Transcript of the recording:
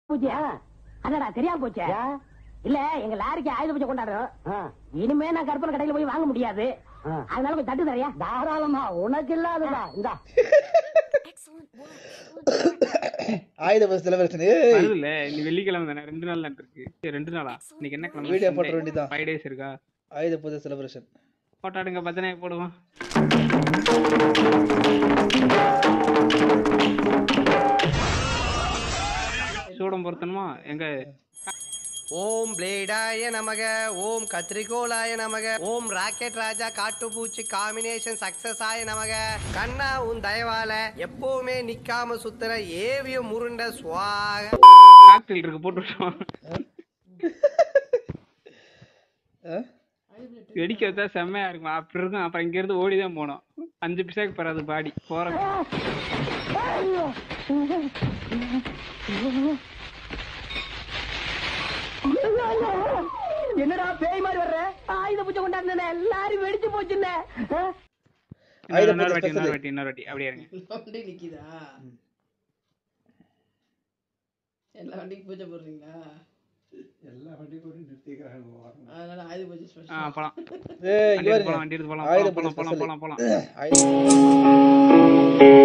பூஜையா அடடா தெரியாம போச்சே இல்ல எங்க லாரிக்கு ஆயுத பூஜை கொண்டாடுறோம் இனிமே நான் கற்பனை கடையில போய் வாங்க முடியாது அதனால கொஞ்சம் தட்டு தரையா தாராளமா உனக்கு இல்லாததா இந்தா ஆயுத பஸ் செலிப்ரேஷன் ஏய் வருது இல்ல இன்னைக்கு வெள்ளிக்கிழமை தானே ரெண்டு நாள் தான் இருக்கு சரி, ரெண்டு நாளா இன்னைக்கு என்ன கிழமை வீடியோ போட்டுற வேண்டியதான் ஃபைவ் டேஸ் இருக்கா ஆயுத பூஜை செலிப்ரேஷன் போட்டோ எடுங்க பத்தனை போடுவோம் சூடம் பொருத்தணுமா எங்க ஓம் பிளேடாய நமக ஓம் கத்திரிக்கோலாய நமக ஓம் ராக்கெட் ராஜா காட்டுப்பூச்சி காம்பினேஷன் சக்சஸ் ஆய நமக கண்ணா உன் தயவால எப்பவுமே நிக்காம சுத்துற ஏவிய முருண்ட சுவாக காக்டெயில் இருக்கு போட்டு விட்டோம் வெடிக்க வச்சா செம்மையா இருக்கும் அப்படி இருக்கும் அப்புறம் இங்க இருந்து ஓடி தான் போனோம் அஞ்சு பிசாக்கு பெறாது பாடி போற என்னடா பேய் மாதிரி வர்ற ஆயுத பூஜை கொண்டாடுன எல்லாரும் வெடிச்சு போச்சுன்னு ஆயுத இன்னொரு பூஜை வாட்டி இன்னொரு special. வாட்டி இன்னொரு வாட்டி அப்படியே இருங்க வண்டி நிக்குதா எல்லா வண்டிக்கும் பூஜை போடுறீங்களா அதனால ஆயுத பூஜை ஆ ஸ்பெஷல் போலாம் ஏய் வண்டி இங்க எடுத்து பாருங்க போலாம் வண்டி எடுத்து போலாம் ஆயுத போலாம் பூஜை போலாம் போலாம் special. போலாம் போலாம் ஆயுத